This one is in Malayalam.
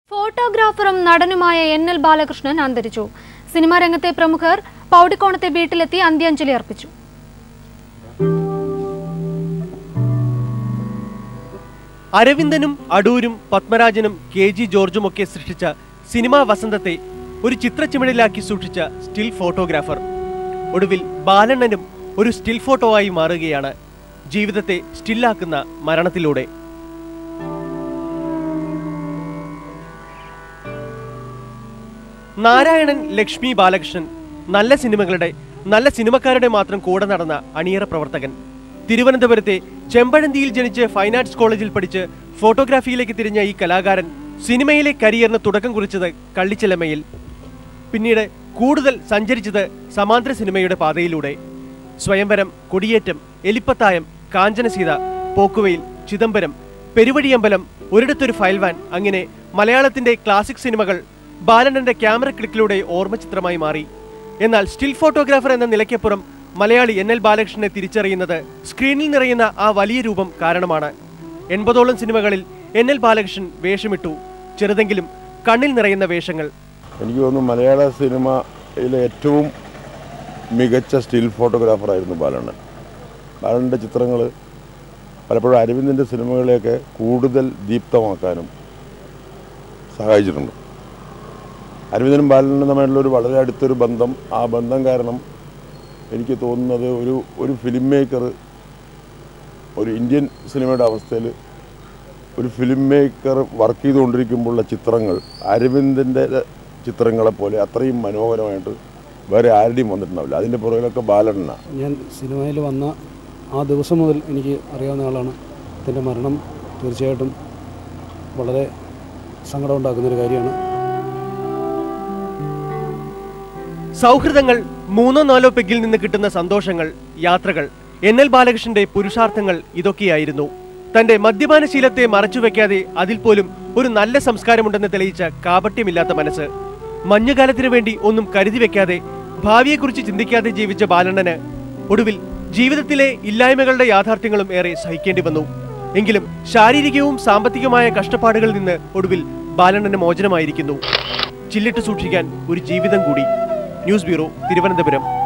ഫോട്ടോഗ്രാഫറും നടനുമായ എൻ എൽ ബാലകൃഷ്ണൻ അന്തരിച്ചു സിനിമാ രംഗത്തെ പ്രമുഖർ പൗടിക്കോണത്തെ വീട്ടിലെത്തി അന്ത്യാഞ്ജലി അർപ്പിച്ചു അരവിന്ദനും അടൂരും പത്മരാജനും കെ ജി ജോർജുമൊക്കെ സൃഷ്ടിച്ച സിനിമാ വസന്തത്തെ ഒരു ചിത്രച്ചിമിഴിലാക്കി സൂക്ഷിച്ച സ്റ്റിൽ ഫോട്ടോഗ്രാഫർ ഒടുവിൽ ബാലണ്ണനും ഒരു സ്റ്റിൽ ഫോട്ടോ ആയി മാറുകയാണ് ജീവിതത്തെ സ്റ്റില്ലാക്കുന്ന മരണത്തിലൂടെ നാരായണൻ ലക്ഷ്മി ബാലകൃഷ്ണൻ നല്ല സിനിമകളുടെ നല്ല സിനിമക്കാരുടെ മാത്രം കൂടെ നടന്ന അണിയറ പ്രവർത്തകൻ തിരുവനന്തപുരത്തെ ചെമ്പഴന്തിയിൽ ജനിച്ച് ഫൈൻ ആർട്സ് കോളേജിൽ പഠിച്ച് ഫോട്ടോഗ്രാഫിയിലേക്ക് തിരിഞ്ഞ ഈ കലാകാരൻ സിനിമയിലെ കരിയറിന് തുടക്കം കുറിച്ചത് കള്ളിച്ചെലമയിൽ പിന്നീട് കൂടുതൽ സഞ്ചരിച്ചത് സമാന്തര സിനിമയുടെ പാതയിലൂടെ സ്വയംവരം കൊടിയേറ്റം എലിപ്പത്തായം കാഞ്ചനസീത പോക്കുവയിൽ ചിദംബരം പെരുവഴിയമ്പലം ഒരിടത്തൊരു ഫയൽവാൻ അങ്ങനെ മലയാളത്തിന്റെ ക്ലാസിക് സിനിമകൾ ബാലണ്ണന്റെ ക്യാമറ ക്ലിക്കിലൂടെ ഓർമ്മചിത്രമായി മാറി എന്നാൽ സ്റ്റിൽ ഫോട്ടോഗ്രാഫർ എന്ന നിലയ്ക്കപ്പുറം മലയാളി എൻ എൽ ബാലകൃഷ്ണനെ തിരിച്ചറിയുന്നത് സ്ക്രീനിൽ നിറയുന്ന ആ വലിയ രൂപം കാരണമാണ് എൺപതോളം സിനിമകളിൽ എൻ എൽ ബാലകൃഷ്ണൻ വേഷമിട്ടു ചെറുതെങ്കിലും കണ്ണിൽ നിറയുന്ന വേഷങ്ങൾ എനിക്ക് തോന്നുന്നു മലയാള സിനിമയിലെ ഏറ്റവും മികച്ച സ്റ്റിൽ ഫോട്ടോഗ്രാഫറായിരുന്നു ബാലണ്ണൻ ബാലണ്ണൻ്റെ ചിത്രങ്ങൾ പലപ്പോഴും അരവിന്ദൻ്റെ സിനിമകളെയൊക്കെ കൂടുതൽ ദീപ്തമാക്കാനും സഹായിച്ചിട്ടുണ്ട് അരവിന്ദനും ബാലണ്ണനും തമ്മിലുള്ള ഒരു വളരെ അടുത്തൊരു ബന്ധം ആ ബന്ധം കാരണം എനിക്ക് തോന്നുന്നത് ഒരു ഒരു ഫിലിം മേക്കർ ഒരു ഇന്ത്യൻ സിനിമയുടെ അവസ്ഥയിൽ ഒരു ഫിലിം മേക്കർ വർക്ക് ചെയ്തുകൊണ്ടിരിക്കുമ്പോഴുള്ള ചിത്രങ്ങൾ അരവിന്ദൻ്റെ ചിത്രങ്ങളെപ്പോലെ അത്രയും മനോഹരമായിട്ട് വേറെ ആരുടെയും വന്നിട്ടുണ്ടാവില്ല അതിൻ്റെ പുറകിലൊക്കെ ബാലണ്ണനാണ് ഞാൻ സിനിമയിൽ വന്ന ആ ദിവസം മുതൽ എനിക്ക് അറിയാവുന്ന ആളാണ് ഇതിൻ്റെ മരണം തീർച്ചയായിട്ടും വളരെ സങ്കടമുണ്ടാക്കുന്നൊരു കാര്യമാണ് സൗഹൃദങ്ങൾ മൂന്നോ നാലോ പെഗിൽ നിന്ന് കിട്ടുന്ന സന്തോഷങ്ങൾ യാത്രകൾ എൻ എൽ ബാലകൃഷ്ണന്റെ പുരുഷാർത്ഥങ്ങൾ ഇതൊക്കെയായിരുന്നു തന്റെ മദ്യപാന ശീലത്തെ മറച്ചുവെക്കാതെ അതിൽ പോലും ഒരു നല്ല സംസ്കാരമുണ്ടെന്ന് തെളിയിച്ച കാപട്യമില്ലാത്ത മനസ്സ് മഞ്ഞുകാലത്തിനു വേണ്ടി ഒന്നും കരുതി വെക്കാതെ ഭാവിയെക്കുറിച്ച് ചിന്തിക്കാതെ ജീവിച്ച ബാലണ്ണന് ഒടുവിൽ ജീവിതത്തിലെ ഇല്ലായ്മകളുടെ യാഥാർത്ഥ്യങ്ങളും ഏറെ സഹിക്കേണ്ടി വന്നു എങ്കിലും ശാരീരികവും സാമ്പത്തികമായ കഷ്ടപ്പാടുകളിൽ നിന്ന് ഒടുവിൽ ബാലണ്ണന് മോചനമായിരിക്കുന്നു ചില്ലിട്ട് സൂക്ഷിക്കാൻ ഒരു ജീവിതം കൂടി ന്യൂസ് ബ്യൂറോ തിരുവനന്തപുരം